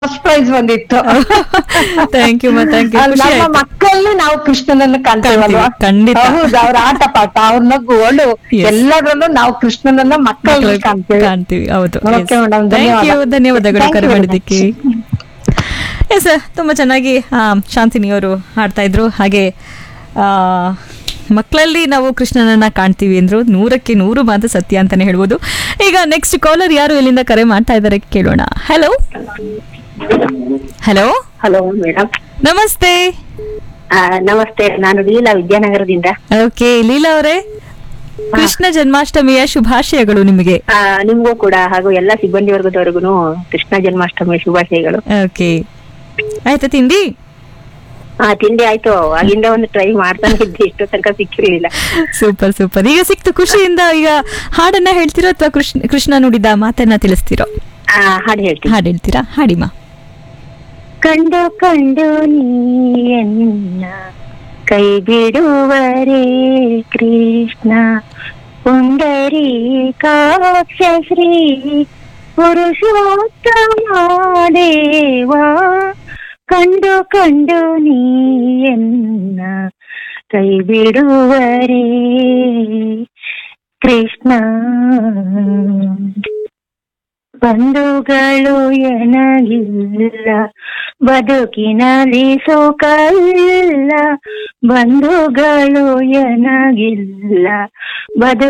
First prize ಬಂದಿತ್ತು thank you thank you ಅಲ್ಲಿ ಖುಷಿ ನಮ್ಮ ಆಯ್ತು ಮಕ್ಕಳಲ್ಲಿ ನಾವು ಕೃಷ್ಣನನ್ನ ಕಾಣ್ತೇವಲ್ವಾ ಕಾಣ್ತೀವಿ, ಖಂಡಿತ. ಹೌದು ಅವ್ರ ಆಟ ಪಾಠ ಅವ್ರ ನಗು ಅಳು Yes. ಎಲ್ಲದರಲ್ಲೂ ನಾವು ಕೃಷ್ಣನನ್ನ ಮಕ್ಕಳಲ್ಲಿ ಕಾಣ್ತೇವೆ ಕಾಣ್ತೀವಿ ಹೌದು Okay, madam, ಥ್ಯಾಂಕ್ ಯು ಧನ್ಯವಾದ. ಧನ್ಯವಾದಗಳು Thank ಕರೆ you, ಮಾಡಿದ್ದಕ್ಕೆ ಎಸ್ ತುಂಬಾ ಚೆನ್ನಾಗಿ ಆ, ಶಾಂತಿನಿ ಅವರು ಹಾಡ್ತಾ ಇದ್ರು ಹಾಗೆ ಆ, ಮಕ್ಕಳಲ್ಲಿ ನಾವು ಕೃಷ್ಣನನ್ನ ಕಾಣ್ತೀವಿ ಅಂದ್ರು ನೂರಕ್ಕೆ ನೂರು ಮಾತು ಸತ್ಯ ಅಂತಾನೆ ಹೇಳ್ಬೋದು ಈಗ ನೆಕ್ಸ್ಟ್ ಕಾಲರ್ ಯಾರು ಇಲ್ಲಿಂದ ಕರೆ ಮಾಡ್ತಾ ಇದ್ದಾರೆ ಕೇಳೋಣ ಹಲೋ ಹಲೋ ಹಲೋ ಮೇಡಮ್ ನಮಸ್ತೆ ನಮಸ್ತೆ ನಾನು ಲೀಲಾ ವಿದ್ಯಾನಗರದಿಂದ ಓಕೆ ಲೀಲಾ ಅವರೇ ಕೃಷ್ಣ ಜನ್ಮಾಷ್ಟಮಿಯ ಶುಭಾಶಯಗಳು ನಿಮಗೆ ಆ, ನಿಮ್ಗೂ ಕೂಡ ಹಾಗೂ ಎಲ್ಲ ಸಿಬ್ಬಂದಿ ವರ್ಗದವರೆಗೂ ಕೃಷ್ಣ ಜನ್ಮಾಷ್ಟಮಿ ಶುಭಾಶಯಗಳು ಓಕೆ ಆಯ್ತಾ ತಿಂಡಿ ಆ ತಿಂಡಿ ಆಯ್ತು ಆಗಿಂದ ಒಂದು ಟ್ರೈ ಮಾಡ್ತಾನೆ ಇದ್ದೆ ಇಷ್ಟು ತನಕ ಸಿಕ್ಕಿರ್ಲಿಲ್ಲ ಸೂಪರ್ ಸೂಪರ್ ಈಗ ಸಿಕ್ತು ಖುಷಿಯಿಂದ ಈಗ ಹಾಡನ್ನ ಹೇಳ್ತೀರೋ ಅಥವಾ ಕೃಷ್ಣ ಕೃಷ್ಣ ನುಡಿದ ಮಾತನ್ನ ತಿಳಿಸ್ತೀರೋ ಆ, ಹಾಡು ಹೇಳ್ತೀನಿ ಹಾಡು ಹೇಳ್ತೀರಾ ಹಾಡಿಮಾ ಕಂಡು ಕಂಡು ನೀಯನ್ನ ಕೈ ಬಿಡುವರೇ ಕೃಷ್ಣ ಪುಂಡರೀಕಾಕ್ಷ ಶ್ರೀ ಪುರುಷೋತ್ತಮ ದೇವ ಕಂಡು ಕಂಡು ನೀಯನ್ನ ಕೈ ಬಿಡುವರೇ ಕೃಷ್ಣ ಬಂಧುಗಳು ಎನಗಿಲ್ಲ ಬದುಕಿನಲ್ಲಿ ಸುಖ ಇಲ್ಲ ಬಂಧುಗಳು ಎನಗಿಲ್ಲ ಬದು